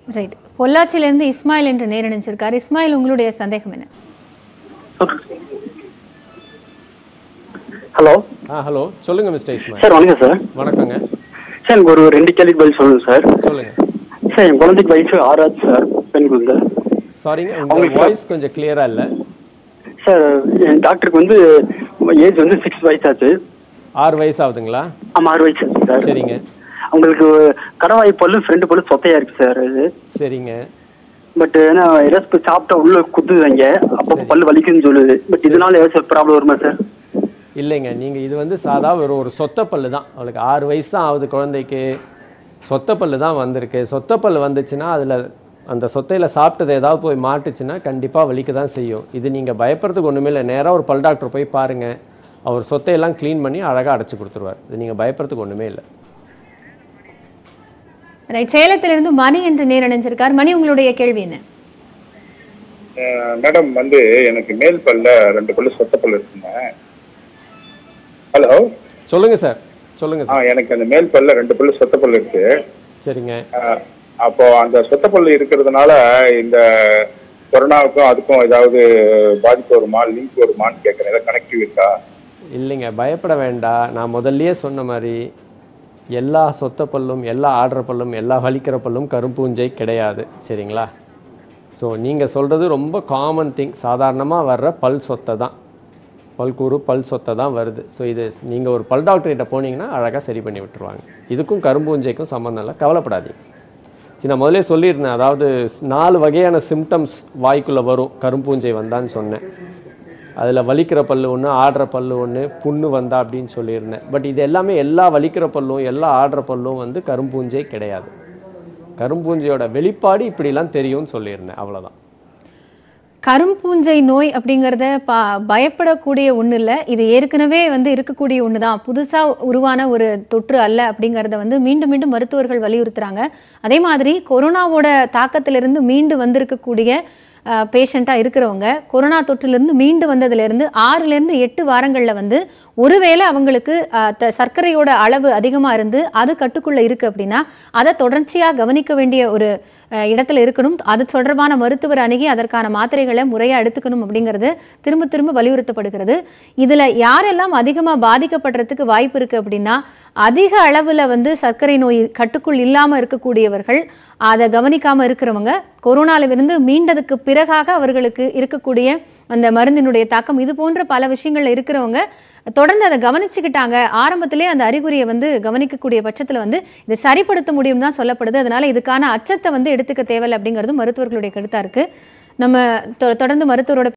right பொள்ளாச்சியிலிருந்து Ismail என்று நேரணிச்சிருக்கார் இஸ்மாயில் உங்களுடைய சந்தேகம் என்ன ஹலோ ஆ ஹலோ சொல்லுங்க மிஸ்டர் இஸ்மாயில் சார் வணக்கம் சார் வணக்கங்க சார் எனக்கு ஒரு ரெண்டு கேள்விக்கு பதில் சொல்லுங்க சார் சொல்லுங்க சார் என் குழந்தைக்கு வயசு ஆறாச்சு சார் பெண் குழந்தை சாரிங்க உங்க அவங்களுக்கு வாய்ஸ் கொஞ்சம் கிளியரா இல்ல சார் என் டாக்டருக்கு வந்து ஏஜ் வந்து சிக்ஸ் வயசாச்சு ஆறு வயசு ஆகுதுங்களா ஆமாம் ஆறு வயசு ஆச்சு சார் சரிங்க அவங்களுக்கு கடவாய் பல்லு ஃப்ரெண்டு பல்லு சொத்தையா இருக்கு சார் இது சரிங்க பட் ஏன்னா ஏதாச்சும் போய் சாப்பிட்டா உள்ள குத்துவாங்க அப்போ பல்லு வலிக்குன்னு சொல்லுது பட் இதனால ஏதாச்சும் ப்ராப்ளம் வருமா சார் இல்லைங்க நீங்க இது வந்து சாதா ஒரு ஒரு சொத்த பல்லு தான் அவளுக்கு ஆறு வயசு தான் ஆகுது குழந்தைக்கு சொத்த பல்லு தான் வந்திருக்கு சொத்த பல்லு வந்துச்சுன்னா அதுல அந்த சொத்தையில சாப்பிட்டது ஏதாவது போய் மாட்டுச்சுன்னா கண்டிப்பா வலிக்க தான் செய்யும் இது நீங்க பயப்படுறதுக்கு ஒண்ணுமே இல்லை நேரா ஒரு பல் டாக்டர் போய் பாருங்க அவர் சொத்தையெல்லாம் க்ளீன் பண்ணி அழகா அடைச்சு கொடுத்துருவார் இது நீங்க பயப்படுறதுக்கு ஒண்ணுமே இல்லை ரைட் சேலத்திலிருந்து மணி என்று நேரணிச்சிருக்கார் மணி உங்களுடைய கேள்வி என்ன அஹ் மேடம் வந்து எனக்கு மேல் பல்ல ரெண்டு பல்லு சொத்த பல்லு இருக்குங்க ஹலோ சொல்லுங்க சார் சொல்லுங்க ஆ சார் எனக்கு அந்த மேல் பல்ல ரெண்டு பல்லு சொத்த பல்லு இருக்கு சரிங்க அஹ் அப்போ அந்த சொத்த பல்லு இருக்கிறதுனால இந்த கொரோனாவுக்கும் அதுக்கும் ஏதாவது பாதிப்பு வருமா லிங்க் வருமான்னு கேட்குறேன் ஏதாவது கனெக்டிவ் இருக்கா இல்லைங்க பயப்பட வேண்டாம் நான் முதல்லயே சொன்ன மாதிரி எல்லா சொத்த பல்லும் எல்லா ஆடுற பல்லும் எல்லா வலிக்கிற பல்லும் கரும்பூஞ்சை கிடையாது சரிங்களா ஸோ நீங்கள் சொல்கிறது ரொம்ப காமன் திங் சாதாரணமாக வர்ற பல் சொத்தை தான் பல்கூறு பல் சொத்தை தான் வருது ஸோ இது நீங்கள் ஒரு பல் டாக்டர்கிட்ட போனீங்கன்னா அழகாக சரி பண்ணி விட்டுருவாங்க இதுக்கும் கரும்பூஞ்சைக்கும் சம்மந்தம் இல்லை கவலைப்படாதீங்க சரி நான் முதல்ல சொல்லியிருந்தேன் அதாவது நாலு வகையான சிம்டம்ஸ் வாய்க்குள்ளே வரும் கரும்பூஞ்சை வந்தான்னு சொன்னேன் அதில் வலிக்கிற பல்லு ஒன்று ஆடுற பல்லு ஒன்று புண்ணு வந்தா அப்படின்னு சொல்லியிருந்தேன் பட் இது எல்லாமே எல்லா வலிக்கிற பல்லும் எல்லா ஆடுற பல்லும் வந்து கரும்பூஞ்சை கிடையாது கரும்பூஞ்சையோட வெளிப்பாடு இப்படிலாம் தெரியும்னு சொல்லியிருந்தேன் அவ்வளோதான் கரும்பூஞ்சை நோய் அப்படிங்கிறத பா பயப்படக்கூடிய ஒன்று இல்லை இது ஏற்கனவே வந்து இருக்கக்கூடிய ஒன்று தான் புதுசாக உருவான ஒரு தொற்று அல்ல அப்படிங்கிறத வந்து மீண்டும் மீண்டும் மருத்துவர்கள் வலியுறுத்துறாங்க அதே மாதிரி கொரோனாவோட தாக்கத்திலிருந்து மீண்டு வந்திருக்கக்கூடிய பேஷண்ட்டாக இருக்கிறவங்க கொரோனா தொற்றிலிருந்து மீண்டு வந்ததுலேருந்து ஆறுலேருந்து எட்டு வாரங்களில் வந்து ஒருவேளை அவங்களுக்கு அஹ், த- சர்க்கரையோட அளவு அதிகமாக இருந்து அது கட்டுக்குள்ளே இருக்குது அப்படின்னா அதை தொடர்ச்சியாக கவனிக்க வேண்டிய ஒரு அஹ், இடத்துல இருக்கணும் அது தொடர்பான மருத்துவர் அணுகி அதற்கான மாத்திரைகளை முறையாக எடுத்துக்கணும் அப்படிங்கிறது திரும்ப திரும்ப வலியுறுத்தப்படுகிறது இதில் யாரெல்லாம் அதிகமாக பாதிக்கப்படுறதுக்கு வாய்ப்பு இருக்குது அப்படின்னா அதிக அளவில் வந்து சர்க்கரை நோய் கட்டுக்குள் இல்லாமல் இருக்கக்கூடியவர்கள் அதை கவனிக்காமல் இருக்கிறவங்க கொரோனாவிலிருந்து மீண்டதுக்கு பிறகாக அவர்களுக்கு இருக்கக்கூடிய அந்த மருந்தினுடைய தாக்கம் இது போன்ற பல விஷயங்கள்ல இருக்கிறவங்க தொடர்ந்து அதை கவனிச்சுக்கிட்டாங்க ஆரம்பத்திலே அந்த அறிகுறியை வந்து கவனிக்கக்கூடிய பட்சத்தில் வந்து இதை சரிப்படுத்த முடியும் தான் சொல்லப்படுது அதனால இதுக்கான அச்சத்தை வந்து எடுத்துக்க தேவையில்லை அப்படிங்கிறது மருத்துவர்களுடைய கருத்தா இருக்கு நம்ம தொ- தொடர்ந்து மருத்துவரோட